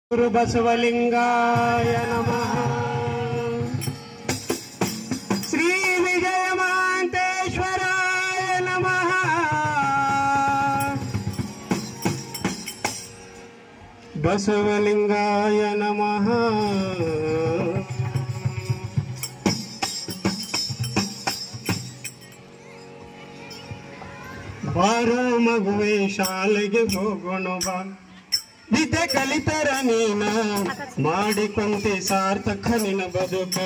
ಗುರು ಬಸವಲಿಂಗಾಯ ನಮಃ ಶ್ರೀ ವಿಜಯಮಾಂತೇಶ್ವರಾಯ ನಮಃ ಬಸವಲಿಂಗಾಯ ನಮಃ ಬಾರೋ ಮಗುವೆ ಶಾಲೆಗೆ ಹೋಗೋಣ ಬಾ ವಿದ್ಯೆ ಕಲಿತರ ನೀನ ಮಾಡಿಕೊಂತೆ ಸಾರ್ಥಕ ನಿನ ಬದುಕ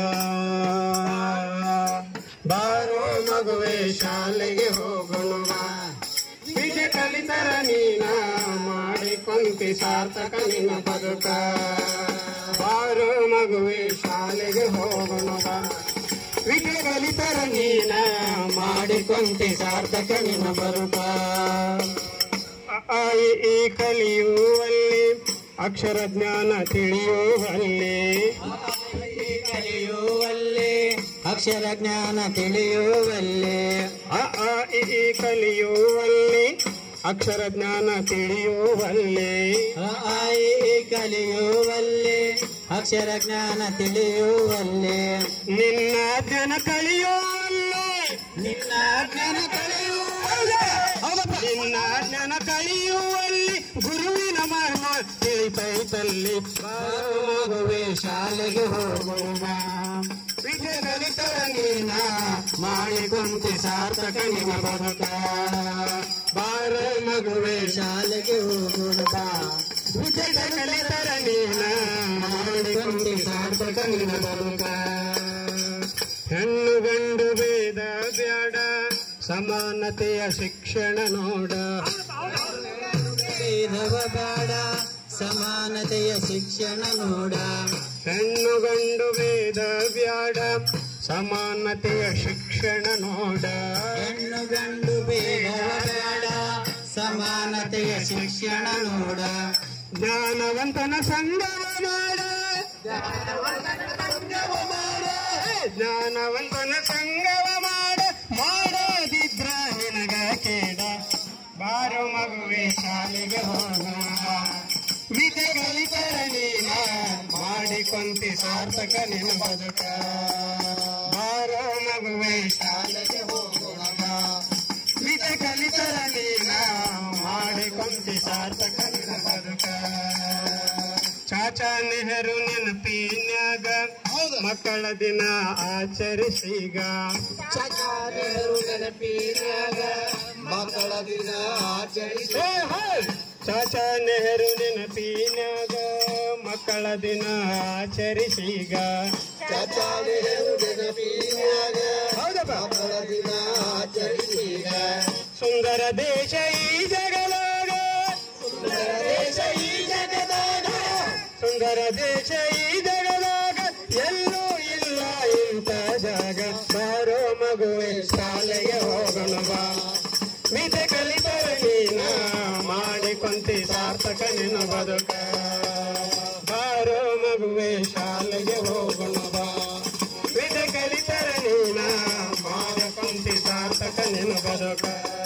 ಬಾರೋ ಮಗುವೆ ಶಾಲೆಗೆ ಹೋಗೋಣ ಬಾ. ವಿದ್ಯೆ ಕಲಿತರ ನೀನ ಮಾಡಿಕೊಂತೆ ಸಾರ್ಥಕ ನಿನ ಬದುಕ ಬಾರೋ ಮಗುವೆ ಶಾಲೆಗೆ ಹೋಗೋಣ ಬಾ. ವಿದ್ಯೆ ಕಲಿತರ ನೀನ ಮಾಡಿಕೊಂತೆ ಸಾರ್ಥಕ ನಿನ ಬದುಕ ಅ, ಆ, ಇ, ಈ ಕಲಿಯುವಲ್ಲಿ ಅಕ್ಷರ ಜ್ಞಾನ ತಿಳಿಯುವಲ್ಲಿ ಕಲಿಯುವಲ್ಲಿ ಅಕ್ಷರ ಜ್ಞಾನ ತಿಳಿಯುವಲ್ಲಿ ಅ, ಆ, ಇ, ಈ ಕಲಿಯುವಲ್ಲಿ ಅಕ್ಷರ ಜ್ಞಾನ ತಿಳಿಯುವಲ್ಲಿ ಅ, ಆ, ಇ, ಈ ಕಲಿಯುವಲ್ಲಿ ಅಕ್ಷರ ಜ್ಞಾನ ತಿಳಿಯುವಲ್ಲಿ ನಿನ್ನ ಜ್ಞಾನ ಕಲಿಯುವಲ್ಲಿ ನಿನ್ನ ಜ್ಞಾನ ಕಲಿಯುವಲ್ಲಿ ನಿನ್ನ ಜ್ಞಾನ ಕಲಿಯುವಲ್ಲಿ ಗುರುವಿನ ಮರ್ಮ ತಿಳಿತೈತಲ್ಲಿ ಮಗುವೆ ಶಾಲೆಗೆ ಹೋಗುವ ವಿದ್ಯೆ ಕಲಿತರ ನೀನ ಮಾಡಿಕೊಂತೆ ಸಾರ್ಥಕ ನಿನ ಬದುಕ ಬಾರ ಮಗುವೆ ಶಾಲೆಗೆ ಹೋಗುವ ವಿದ್ಯೆ ಕಲಿತರ ನೀನ ಮಾಡಿಕೊಂತೆ ಸಾರ್ಥಕ ನಿನ ಬದುಕ ಹೆಣ್ಣು ಗಂಡು ಭೇದ ಬ್ಯಾಡ ಸಮಾನತೆಯ ಶಿಕ್ಷಣ ನೋಡ ಭೇದವ ಬೇಡ ಸಮಾನತೆಯ ಶಿಕ್ಷಣ ನೋಡ ಹೆಣ್ಣು ಗಂಡು ಭೇದ ಬ್ಯಾಡ ಸಮಾನತೆಯ ಶಿಕ್ಷಣ ನೋಡ ಹೆಣ್ಣು ಗಂಡು ಭೇದವ ಬೇಡ ಸಮಾನತೆಯ ಶಿಕ್ಷಣ ನೋಡ ಜ್ಞಾನವಂತನ ಸಂಗಮ ಮಾಡ ಜ್ಞಾನವಂತನ ಸಂಗಮ ಮಾಡ ಮಾಡೋದಿದ್ರ ನಿನಗ ಕೇಡ ಬಾರೋ ಮಗುವೆ ಶಾಲೆಗೆ ಹೋಗುವ ವಿದ್ಯೆ ಕಲಿತರ ನೀನ ಮಾಡಿಕೊಂತಿ ಸಾರ್ಥಕ ನಿನ ಬದುಕ ಬಾರೋ ಮಗುವೆ ಶಾಲೆಗೆ ಹೋಗುವ ವಿದ್ಯೆ ಕಲಿತರ ನೀನ ಮಾಡಿಕೊಂತಿ ಸಾರ್ಥಕ ನಿನ ಬದುಕ ಚಾಚಾ ನೆಹರು ನೆನಪಿನ್ಯಾಗ ಮಕ್ಕಳ ದಿನ ಆಚರಿಸೀಗ ಚಚಾರಿಯರು ನೆನಪಿನಾಗ ಮಕ್ಕಳ ದಿನ ಆಚರಿಸಿ ಹೇ, ಹೇ! ಚಾಚಾ ನೆಹರು ನೆನಪಿನ್ಯಾಗ ಮಕ್ಕಳ ದಿನ ಆಚರಿಸೀಗ ಚಚಾರಿಯರು ನೆನಪಿನಾಗ ಹೌದಪ್ಪ ಮಕ್ಕಳ ದಿನ ಆಚರಿಸಿಗ ಸುಂದರ ದೇಶ ಈ ಜಗದಾಗ ದೇಶ ಈ ಜಗದಾಗ ಸುಂದರ ದೇಶ ಈ ಜಗದಾಗ ಎಲ್ಲೂ ಇಲ್ಲ ಇಂಥ ಜಾಗ ಬಾರೋ ಮಗುವೆ ಶಾಲೆಗೆ ಹೋಗೋಣ ಬಾ ವಿದ್ಯೆ ಕಲಿತರ ನೀನ ಮಾಡಿಕೊಂತಿ ಸಾರ್ಥಕ ನಿನ್ನ ಬದುಕ ಬಾರೋ ಮಗುವೆ ಶಾಲೆಗೆ ಹೋಗೋಣ ಬಾ ವಿದ್ಯೆ ಕಲಿತರ ನೀನ ಮಾಡಿಕೊಂತಿ ಸಾರ್ಥಕ ನಿನ್ನ ಬದುಕ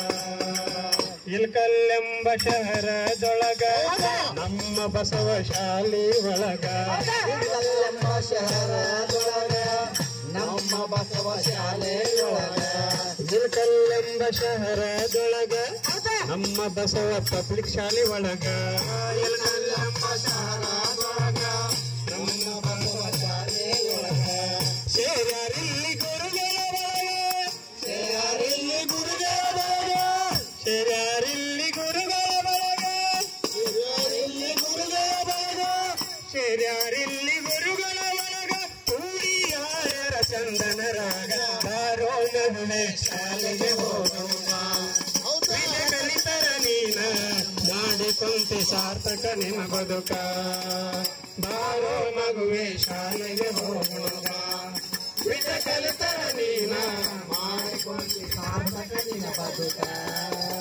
ಇಲ್ಕಲ್ಲೆಂಬ ಶಹರದೊಳಗ ನಮ್ಮ ಬಸವ ಶಾಲೆ ಒಳಗ ನಮ್ಮ ಶಹರದೊಳಗ ನಮ್ಮ ಬಸವ ಶಾಲೆಯೊಳಗ ಇಲ್ಕಲ್ಲೆಂಬ ಶಹರದೊಳಗ ನಮ್ಮ ಬಸವ ಪಬ್ಲಿಕ್ ಶಾಲೆ ಒಳಗ ಇಲ್ಕಲ್ಲೆಂಬ ಶಹರದೊಳಗ ನಮ್ಮ ಬಸವ ಶಾಲೆಯೊಳಗ ಸೇರ್ಯಾರಿಲ್ಲಿ ಗುರುಗಳ ಒಳಗ ಸೇರ್ಯಾರಿಲ್ಲಿ ಗುರುಗಳ ಒಳಗ ಸೇರ್ಯಾರಿಲ್ಲಿ ಗುರುಗಳ ಒಳಗ ಸೇರ್ಯಾರಿಲ್ಲಿ ಗುರುಗಳ ಒಳಗ ಸೇರ್ಯಾರಿಲ್ಲಿ ಗುರುಗಳ ಒಳಗ ಕೂಡಿ ಆಯರ ಚಂದನ ರಾಗ ಬಾರೋ ನಡುವೆ ಶಾಲೆಗೆ ಹೋಗುವ ವಿದ್ಯೆ ಕಲಿತರ ನೀನ ಮಾಡಿಕೊಂತೆ ಸಾರ್ಥಕ ನಿನ ಬದುಕ ಬಾರೋ ಮಗುವೆ ಶಾಲೆಗೆ ಹೋಗುವ ವಿದ್ಯೆ ಕಲಿತರ ನೀನ ಮಾಡಿಕೊಂತೆ ಸಾರ್ಥಕ ನಿನ ಬದುಕ